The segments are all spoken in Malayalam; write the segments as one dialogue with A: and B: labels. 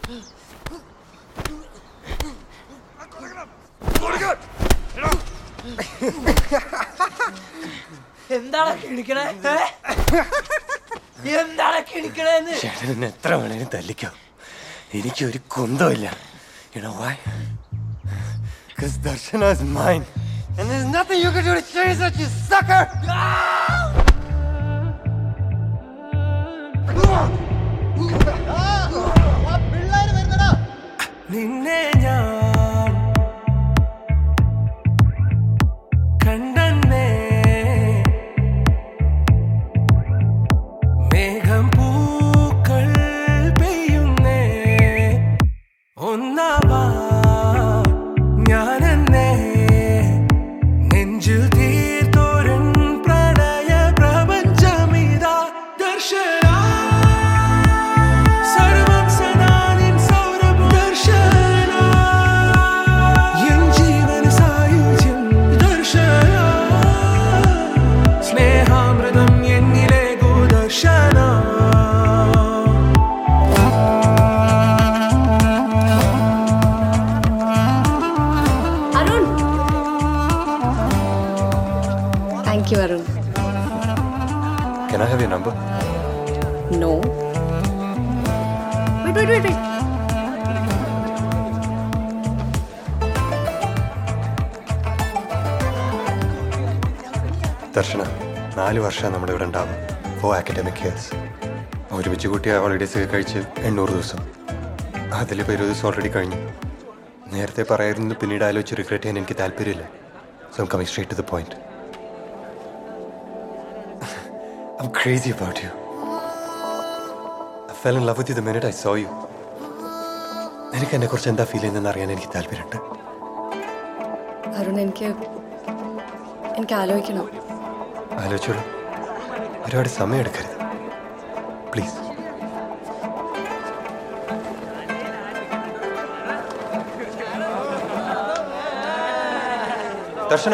A: എന്താണ് കിണിക്കണേ ഏ? എന്താണ് കിണിക്കണേന്ന്
B: ചേട്ടൻ എത്ര വേണേലും തല്ലിക്കോ എനിക്കൊരു കുന്തമില്ല You know why? Because Darshana is mine. And there's nothing you can do to change that, you sucker! നിന്നെ ഞാൻ കണ്ടെന്നേ മേഘം പൂക്കൾ പെയ്യുന്നേ ഒന്നാവാ ഞാനെന്നേ നെഞ്ചിൽ തീർത്തോരൻ പ്രണയ പ്രപഞ്ചമിതാ ദർശന സർവം സദാ നിൻ സൗരഭം ദർശന എൻ ജീവന സായുജ്യം ദർശന സ്നേഹാമൃതം എന്നിലെ ഗോദർശന
C: Arun thank you Arun
B: Can I have your number?
C: No wait wait wait wait
B: Darshana നാല് വർഷം നമ്മുടെ ഇവിടെ ഉണ്ടാവും ഫോർ അക്കാഡമിക് ഇയേഴ്സ് ഒരുമിച്ച് കൂട്ടിയ ഹോളിഡേസ് ഒക്കെ കഴിച്ച് എണ്ണൂറ് ദിവസം അതിലിപ്പോൾ ഇരുപത് ദിവസം ഓൾറെഡി കഴിഞ്ഞു നേരത്തെ പറയായിരുന്നു പിന്നീട് ആലോചിച്ച് റിഗ്രറ്റ് ചെയ്യാൻ എനിക്ക് താല്പര്യമില്ല so coming straight to the point I'm crazy about you. I fell in love with you the minute I saw you. നിനക്ക് എന്നെ കുറിച്ച് എന്താ ഫീൽ ചെയ്യുന്നതെന്ന് അറിയാൻ എനിക്ക് താല്പര്യമുണ്ട്
C: അരുൺ എനിക്ക് എനിക്ക് ആലോചിക്കണം
B: ആലോചിച്ചോളൂ ഒരുപാട് സമയം എടുക്കരുത് പ്ലീസ് ദർശന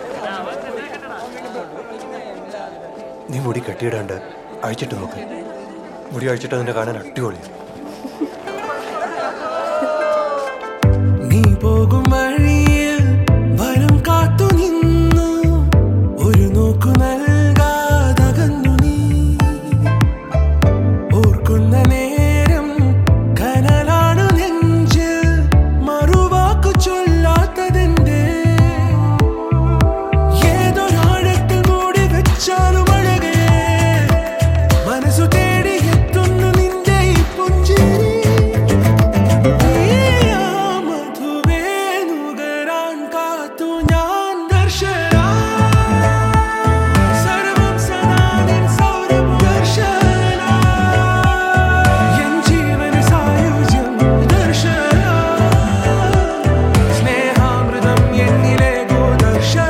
B: നീ മുടി കെട്ടിയിടാണ്ട് അഴിച്ചിട്ട് നോക്ക് മുടി അഴിച്ചിട്ട് നിന്നെ കാണാൻ അടിപൊളിയാണ് നീ പോകും വഴിയിൽ വരം കാത്തു നിന്നു ഒരു നോക്കു നൽകാതകന്നു നീ ഓർക്കുന്ന നേരം കനലാണു നെഞ്ചിൽ മറുവാക്കു ചൊല്ലാത്തതെന്റെ ഏതൊരാഴത്തിൽ മൂടി വെച്ചാലും അഴകേ മനസ്സു തേടി എത്തുന്നു നിന്റെ ഈ പുഞ്ചിരി മധുവേ നുകരാൻ കാത്തു ഞാൻ ദർശന സർവം സദാ നിൻ സൗരഭം ദർശന എൻ ജീവന സായുജ്യം ദർശന സ്നേഹാമൃതം എന്നിലെ ഗോദർശന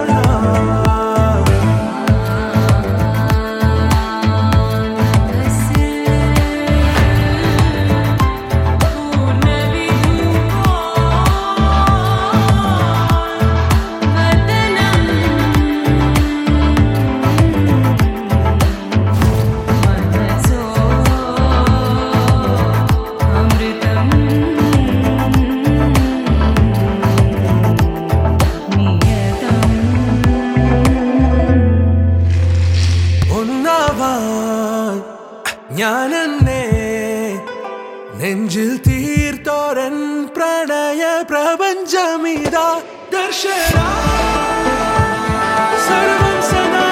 B: ഒന്നാവാൻ ഞാനെന്നെ നെഞ്ചിൽ തീർത്തോരൻ പ്രണയ പ്രപഞ്ചമിതാ ദർശന സർവം സദാ